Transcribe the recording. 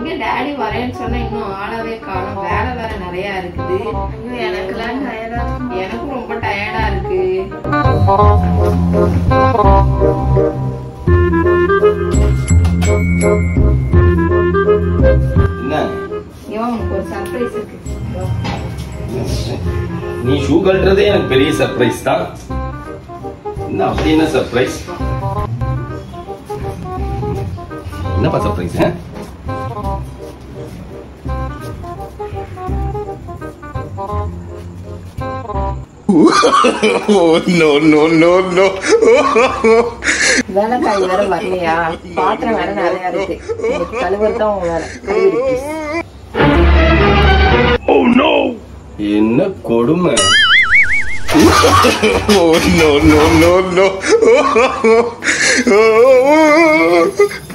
எங்க டாடி வரேன்னு சொன்னா இன்னும் ஆளவே காணும் வேலை வேற நிறைய இருக்குது ஐயோ எனக்குலாம் டயர்டா இருக்கு எனக்கும் ரொம்ப டயர்டா இருக்கு என்ன இவன் உனக்கு ஒரு சர்ப்ரைஸ் இருக்கு நீ ஷூ கழட்டுறதே எனக்கு பெரிய சர்ப்ரைஸ் தான் என்ன அப்படி என்ன சர்ப்ரைஸ் என்னப்பா surprise no, no, no, no. வேலைக்காய் வேற வரலையா பாத்திரம் வேற நிறைய இருக்கு இன்னைக்கு கழுவுறது தான் உன் வேலை கழுவிடு please. என்ன கொடுமை Oh, no, no, no, no.